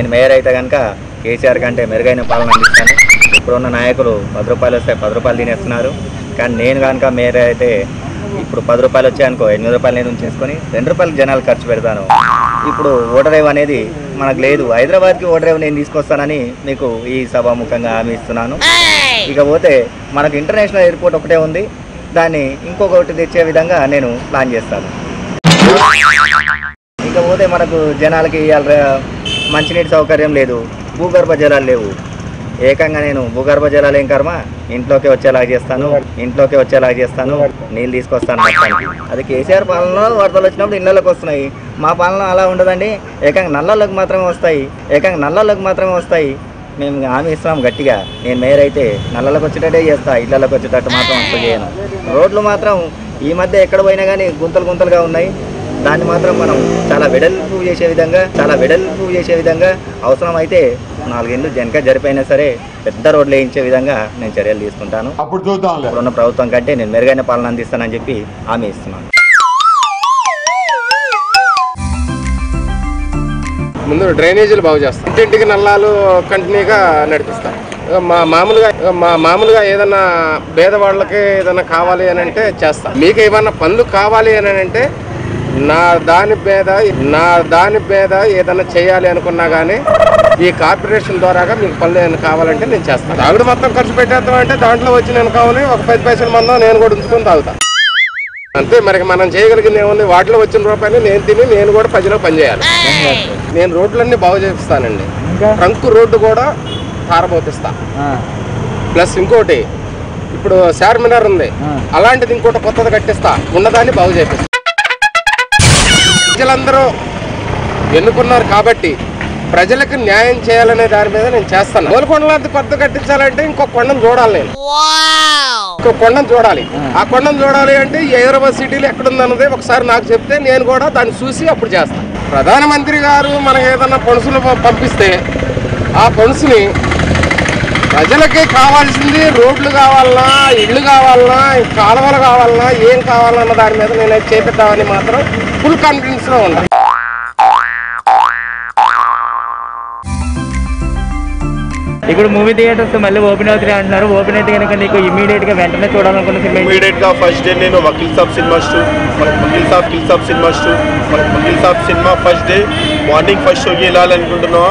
నేను మేయర్ అయితే కనుక కేసీఆర్ కంటే మెరుగైన పాలన అందిస్తాను ఇప్పుడున్న నాయకులు పది రూపాయలు వస్తే పది రూపాయలు తినేస్తున్నారు కానీ నేను కనుక మేయర్ అయితే ఇప్పుడు పది రూపాయలు వచ్చాయనుకో ఎనిమిది రూపాయలు నేను ఉంచేసుకొని రెండు రూపాయలు జనాలు ఖర్చు పెడతాను ఇప్పుడు ఓటరేవ్ అనేది మనకు లేదు హైదరాబాద్కి ఓటరేవ్ నేను తీసుకొస్తానని మీకు ఈ సభాముఖంగా హామీ ఇస్తున్నాను ఇకపోతే మనకు ఇంటర్నేషనల్ ఎయిర్పోర్ట్ ఒకటే ఉంది దాన్ని ఇంకొకటి తెచ్చే విధంగా నేను ప్లాన్ చేస్తాను ఇకపోతే మనకు జనాలకి ఇవాళ మంచినీటి సౌకర్యం లేదు భూగర్భ జలాలు లేవు ఏకంగా నేను భూగర్భ జలాలు ఏం కర్మ ఇంట్లోకి వచ్చేలా చేస్తాను ఇంట్లోకి వచ్చేలా చేస్తాను నీళ్ళు తీసుకొస్తాను మొత్తానికి అది కేసీఆర్ పాలనలో వరదలు వచ్చినప్పుడు ఇళ్ళలోకి వస్తున్నాయి మా పాలన అలా ఉండదండి ఏకంగా నల్లలోకి మాత్రమే వస్తాయి ఏకంగా నల్లలోకి మాత్రమే వస్తాయి మేము హామీ ఇస్తున్నాం గట్టిగా నేను మేయర్ అయితే నల్లలకు వచ్చేటట్టే చేస్తా ఇళ్ళలోకి వచ్చేటట్టు మాత్రం అసలు చేయను రోడ్లు మాత్రం ఈ మధ్య ఎక్కడ పోయినా కానీ గుంతలు గుంతలుగా ఉన్నాయి దాన్ని మాత్రం మనం చాలా వెడల్పు చేసే విధంగా చాలా వెడల్పు చేసే విధంగా అవసరం అయితే నాలుగేళ్ళు జనక జరిపోయినా సరే పెద్ద రోడ్లు వేయించే విధంగా నేను చర్యలు తీసుకుంటాను అప్పుడు చూద్దాంలే ఇప్పుడున్న ప్రభుత్వం కంటే నేను మెరుగైన పాలన అందిస్తానని చెప్పి హామీ ఇస్తున్నాను ముందు డ్రైనేజీలు బాగు చేస్తాం ఇంటింటికి నల్లాలు కంటిన్యూగా నడిపిస్తాం ఇక మా మామూలుగా ఇక మా మామూలుగా ఏదన్నా పేదవాళ్ళకి ఏదన్నా కావాలి అని అంటే చేస్తాం మీకు ఏమన్నా పనులు కావాలి అని అంటే నా దాని మీద నా దాని మీద ఏదన్నా చేయాలి అనుకున్నా కానీ ఈ కార్పొరేషన్ ద్వారాగా మీకు పనులు ఏమైనా కావాలంటే నేను చేస్తాను తాగుడు మొత్తం ఖర్చు పెట్టేద్దాం అంటే దాంట్లో వచ్చి నేను కావాలి ఒక పది పైసల మందం నేను కూడా ఉంచుకొని తాగుతాను అంతే మరి మనం చేయగలిగింది ఏముంది వాటిలో వచ్చిన రూపాయలు నేను తిని నేను కూడా ప్రజలకు పనిచేయాలి నేను రోడ్లన్నీ బాగు చేపిస్తానండి ట్రంక్ రోడ్డు కూడా తారబోతిస్తా ప్లస్ ఇంకోటి ఇప్పుడు చార్మినార్ ఉంది అలాంటిది ఇంకోటి కొత్తది కట్టిస్తా ఉన్నదాన్ని బాగు చేపిస్తా ప్రజలందరూ ఎన్నుకున్నారు కాబట్టి ప్రజలకు న్యాయం చేయాలనే దాని మీద నేను చేస్తాను గోల్కొండలాంటి కొత్త కట్టించాలంటే ఇంకో కొండను చూడాలి నేను ఇంకో కొండను చూడాలి ఆ కొండను చూడాలి అంటే ఈ హైదరాబాద్ సిటీలో ఎక్కడుందన్నది ఒకసారి నాకు చెప్తే నేను కూడా దాన్ని చూసి అప్పుడు చేస్తాను ప్రధానమంత్రి గారు మనకి ఏదన్నా పణుసులు ప- పంపిస్తే ఆ పణుసుని ప్రజలకి కావాల్సింది రోడ్లు కావాలన్నా ఇళ్ళు కావాలన్నా కాలువలు కావాలన్నా ఏం కావాలన్న దాని మీద నేను అది చేపిద్దామని మాత్రం ఫుల్ కాన్ఫిడెన్స్లో ఉన్నాను ఇప్పుడు మూవీ థియేటర్స్ మళ్ళీ ఓపెన్ అవుతున్నాయి అంటున్నారు ఓపెన్ అయితే కనుక నీకు ఇమీడియట్ గా వెంటనే చూడాలనుకున్న సినిమా ఏంటి? ఇమీడియట్ గా ఫస్ట్ డే నేను వకీల్ సాబ్ సినిమా షూ వకీల్ సాబ్ కిల్ సాబ్ సినిమా షూ Vakeel Saab cinema first day morning first షోకి వెళ్ళాలనుకుంటున్నా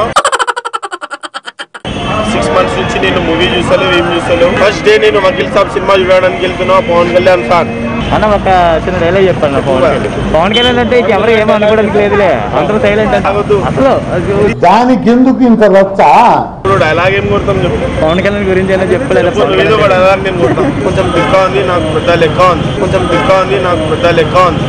సిక్స్ మంత్స్ నుంచి నేను మూవీ చూసాను ఏం చూసాను ఫస్ట్ డే నేను వకీల్ సాబ్ సినిమా చూడడానికి వెళ్తున్నా పవన్ కళ్యాణ్ సార్ అన్న ఒక చిన్న డైలాగ్ చెప్పాను పవన్ కళ్యాణ్ పవన్ కళ్యాణ్ అంటే ఇక ఎవరు ఏమో అనుకోవడానికి లేదులే అందరూ సైలెంట్ అవద్దు. అసలు అది దానికి ఎందుకు ఇంత రచ్చ ఇప్పుడు డైలాగ్ ఏం కొడతాం చెప్పు పవన్ కళ్యాణ్ గురించి అయినా చెప్పలేదు చెప్పు, నువ్వు ఏదో ఒక డైలాగ్ నేను కొడతాం కొంచెం దిక్కా ఉంది నాకు పెద్ద లెక్క ఉంది కొంచెం దిక్కా ఉంది నాకు పెద్ద లెక్క ఉంది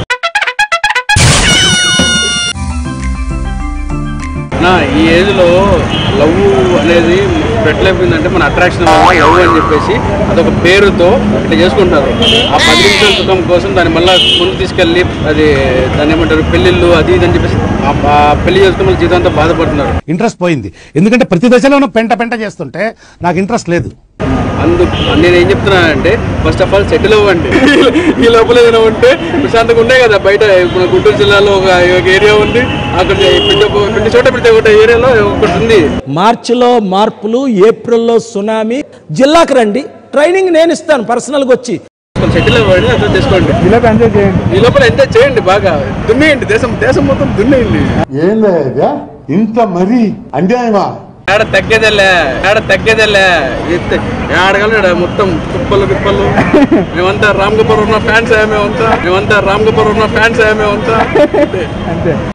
నా ఈ ఏజ్ లో లవ్ అనేది పెట్టలేకపోయిందంటే మన అట్రాక్షన్ వల్ల లవ్ అని చెప్పేసి అదొక పేరుతో ఇట్లా చేసుకుంటారు ఆ పది నిమిషాల సుఖం కోసం దాన్ని మళ్ళీ ముందు తీసుకెళ్ళి అది దాన్ని ఏమంటారు పెళ్ళిళ్ళు అది ఇది అని చెప్పేసి ఆ- ఆ పెళ్లి చేసుకుని మళ్ళీ జీవితంతో బాధపడుతున్నారు ఇంట్రెస్ట్ పోయింది ఎందుకంటే ప్రతి దశలోనూ పెంట పెంట చేస్తుంటే నాకు ఇంట్రెస్ట్ లేదు అందు నేను ఏం చెప్తున్నానంటే ఫస్ట్ ఆఫ్ ఆల్ సెటిల్ అవ్వండి ఈ లోపల ఏదైనా ఉంటే ప్రశాంతంగా ఉండే కదా బయట ఇప్పుడు గుంటూరు జిల్లాలో ఒక ఒక ఏరియా ఉంది అక్కడ పెద్ద పెద్ద చోట పెడితే ఒక ఏరియాలో ఒకటి ఉంది మార్చిలో మార్పులు ఏప్రిల్లో సునామీ జిల్లాకు రండి ట్రైనింగ్ నేను ఇస్తాను పర్సనల్గా వచ్చి సెటిల్ అవ్వండి అర్థం చేసుకోండి ఈ లోపల ఎంజాయ్ చేయండి బాగా దున్నేయండి దేశం దేశం మొత్తం దున్నేయండి ఏందా ఇది ఇంత మరీ అన్యాయమా ఆడ తగ్గేదేలే ఆడ తగ్గేదేలే ఎత్తే ఆడగలడు మొత్తం కుప్పలు కుప్పలు మేమంతా రామ్ గోపాల్ ఉన్న ఫ్యాన్స్ మేమంతా మేమంతా రామ్ గోపాల్ ఉన్న ఫ్యాన్స్ మేమంతా అంతే